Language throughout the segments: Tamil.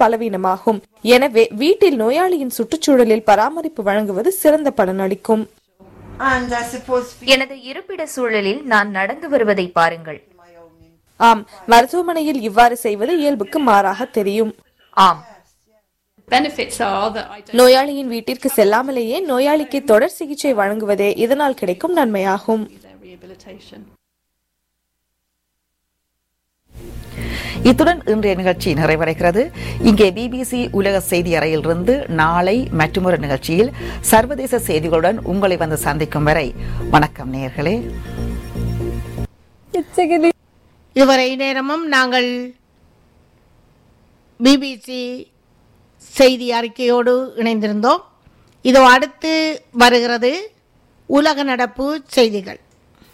பலவீனமாகும் எனவே வீட்டில் நோயாளியின் சுற்றுச்சூழலில் பராமரிப்பு வழங்குவது சிறந்த பலனளிக்கும் And I suppose for எனது இருப்பிட சூழலில் நான் நடந்து வருவதை பாருங்கள் ஆம் மருத்துவமனையில் இவ்வாறு செய்வது இயல்புக்கு மாறாக தெரியும் ஆம் benefits are that I don't நோயாளியின் வீட்டிற்கு செல்லாமலேயே நோயாளிக்கு தொடர் சிகிச்சை வழங்குவதே இதனால் கிடைக்கும் நன்மையாகும் do their rehabilitation. இத்துடன் இன்றைய நிகழ்ச்சி நிறைவடைகிறது இங்கே பிபிசி உலக செய்தி அறையிலிருந்து நாளை மற்றொரு நிகழ்ச்சியில் சர்வதேச செய்திகளுடன் உங்களை வந்து சந்திக்கும் வரை வணக்கம் நேயர்களே இதுவரை நேரமும் நாங்கள் பிபிசி செய்தி அறிக்கையோடு இணைந்திருந்தோம் இதோ அடுத்து வருகிறது உலக நடப்பு செய்திகள்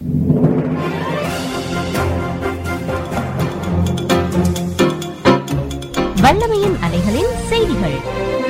வல்லமையின் அலைகளின் செய்திகள்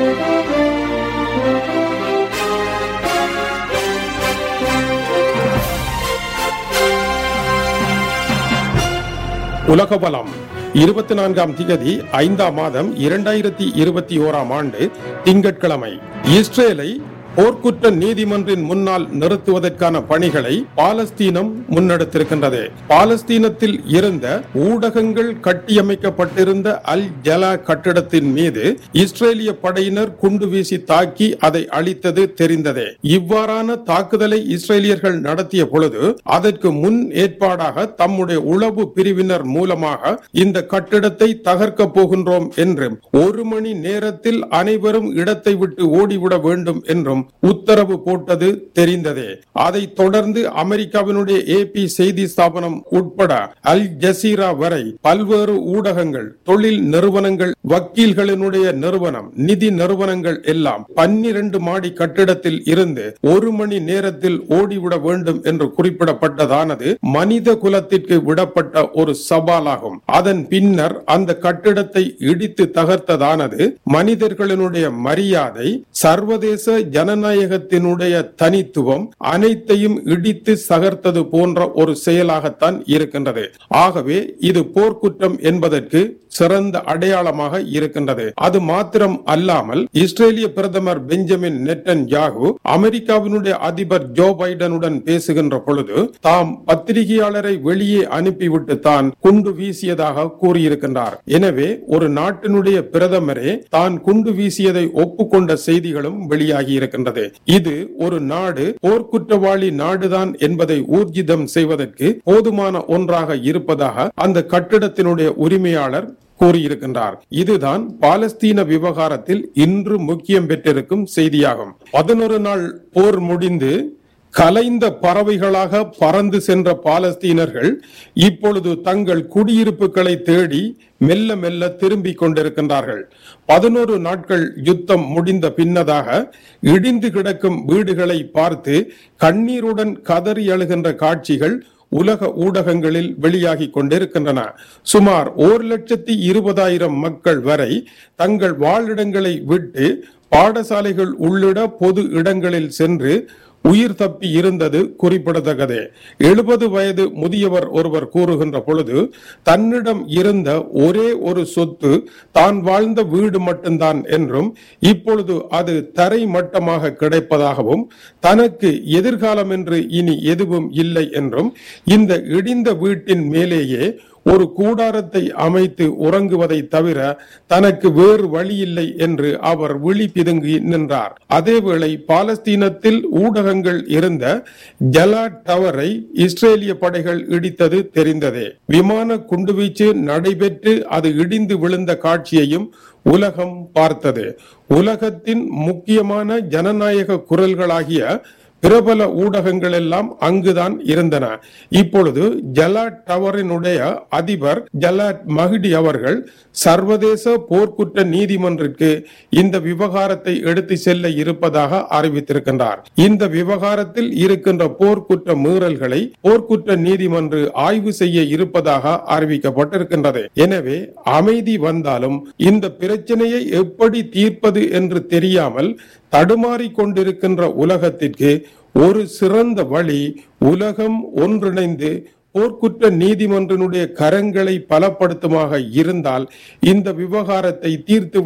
உலக பலம் இருபத்தி நான்காம் திகதி ஐந்தாம் மாதம் இரண்டாயிரத்தி இருபத்தி ஓராம் ஆண்டு திங்கட்கிழமை இஸ்ரேலை போர்க்குற்ற நீதிமன்றின் முன்னால் நிறுத்துவதற்கான பணிகளை பாலஸ்தீனம் முன்னெடுத்திருக்கின்றது பாலஸ்தீனத்தில் இருந்த ஊடகங்கள் கட்டியமைக்கப்பட்டிருந்த அல் ஜலா கட்டிடத்தின் மீது இஸ்ரேலிய படையினர் குண்டு வீசி தாக்கி அதை அழித்தது தெரிந்ததே இவ்வாறான தாக்குதலை இஸ்ரேலியர்கள் நடத்திய பொழுது அதற்கு முன் ஏற்பாடாக தம்முடைய உளவு பிரிவினர் மூலமாக இந்த கட்டிடத்தை தகர்க்க போகின்றோம் என்றும் ஒரு மணி நேரத்தில் அனைவரும் இடத்தை விட்டு ஓடிவிட வேண்டும் என்றும் உத்தரவு போட்டது தெரிந்ததே அதைத் தொடர்ந்து அமெரிக்காவினுடைய ஏபி செய்தி ஸ்தாபனம் உட்பட அல் ஜசீரா வரை பல்வேறு ஊடகங்கள் தொழில் நிறுவனங்கள் வக்கீல்களினுடைய நிறுவனம் நிதி நிறுவனங்கள் எல்லாம் பன்னிரண்டு மாடி கட்டிடத்தில் இருந்து ஒரு மணி நேரத்தில் ஓடிவிட வேண்டும் என்று குறிப்பிடப்பட்டதானது மனித குலத்திற்கு விடப்பட்ட ஒரு சவாலாகும் அதன் பின்னர் அந்த கட்டிடத்தை இடித்து தகர்த்ததானது மனிதர்களினுடைய மரியாதை சர்வதேச ஜனநாயகத்தினுடைய தனித்துவம் அனைத்தையும் இடித்து சகர்த்தது போன்ற ஒரு செயலாகத்தான் இருக்கின்றது ஆகவே இது போர்க்குற்றம் என்பதற்கு சிறந்த அடையாளமாக இருக்கின்றது அது மாத்திரம் அல்லாமல் இஸ்ரேலிய பிரதமர் பெஞ்சமின் நெட்டன் யாகு அமெரிக்காவினுடைய அதிபர் ஜோ பைடனுடன் பேசுகின்ற பொழுது தாம் பத்திரிகையாளரை வெளியே அனுப்பிவிட்டு தான் குண்டு வீசியதாக கூறியிருக்கின்றார் எனவே ஒரு நாட்டினுடைய பிரதமரே தான் குண்டு வீசியதை ஒப்புக்கொண்ட செய்திகளும் வெளியாகி இருக்கின்றது இது ஒரு நாடு போர்க்குற்றவாளி நாடுதான் என்பதை ஊர்ஜிதம் செய்வதற்கு போதுமான ஒன்றாக இருப்பதாக அந்த கட்டிடத்தினுடைய உரிமையாளர் கூறியிருக்கின்றார் இதுதான் பாலஸ்தீன விவகாரத்தில் இன்று முக்கியம் பெற்றிருக்கும் செய்தியாகும் பதினொரு நாள் போர் முடிந்து கலைந்த பறவைகளாக பறந்து சென்ற பாலஸ்தீனர்கள் இப்பொழுது தங்கள் குடியிருப்புகளை தேடி மெல்ல மெல்ல திரும்பிக் கொண்டிருக்கின்றார்கள் பதினோரு நாட்கள் யுத்தம் முடிந்த பின்னதாக இடிந்து கிடக்கும் வீடுகளை பார்த்து கண்ணீருடன் கதறி அழுகின்ற காட்சிகள் உலக ஊடகங்களில் வெளியாகி கொண்டிருக்கின்றன சுமார் ஒரு லட்சத்தி இருபதாயிரம் மக்கள் வரை தங்கள் வாழிடங்களை விட்டு பாடசாலைகள் உள்ளிட பொது இடங்களில் சென்று உயிர் தப்பி இருந்தது குறிப்பிடத்தக்கது எழுபது வயது முதியவர் ஒருவர் கூறுகின்ற பொழுது தன்னிடம் இருந்த ஒரே ஒரு சொத்து தான் வாழ்ந்த வீடு மட்டும்தான் என்றும் இப்பொழுது அது தரை மட்டமாக கிடைப்பதாகவும் தனக்கு எதிர்காலம் என்று இனி எதுவும் இல்லை என்றும் இந்த இடிந்த வீட்டின் மேலேயே ஒரு கூடாரத்தை அமைத்து உறங்குவதை தவிர தனக்கு வேறு வழி இல்லை என்று அவர் விழி பிதுங்கி நின்றார் அதேவேளை பாலஸ்தீனத்தில் ஊடகங்கள் இருந்த ஜலா டவரை இஸ்ரேலிய படைகள் இடித்தது தெரிந்ததே விமான குண்டுவீச்சு நடைபெற்று அது இடிந்து விழுந்த காட்சியையும் உலகம் பார்த்தது உலகத்தின் முக்கியமான ஜனநாயக குரல்களாகிய பிரபல ஊடகங்கள் எல்லாம் அங்குதான் இருந்தன இப்பொழுது ஜலாட் டவரினுடைய அதிபர் ஜலாட் மஹிடி அவர்கள் சர்வதேச போர்க்குற்ற நீதிமன்றிற்கு இந்த விவகாரத்தை எடுத்து செல்ல இருப்பதாக அறிவித்திருக்கின்றார் இந்த விவகாரத்தில் இருக்கின்ற போர்க்குற்ற மீறல்களை போர்க்குற்ற நீதிமன்று ஆய்வு செய்ய இருப்பதாக அறிவிக்கப்பட்டிருக்கின்றது எனவே அமைதி வந்தாலும் இந்த பிரச்சனையை எப்படி தீர்ப்பது என்று தெரியாமல் தடுமாறிக் கொண்டிருக்கின்ற உலகத்திற்கு ஒரு சிறந்த வழி உலகம் ஒன்றிணைந்து போர்க்குற்ற நீதிமன்றினுடைய கரங்களை பலப்படுத்துமாக இருந்தால் இந்த விவகாரத்தை தீர்த்து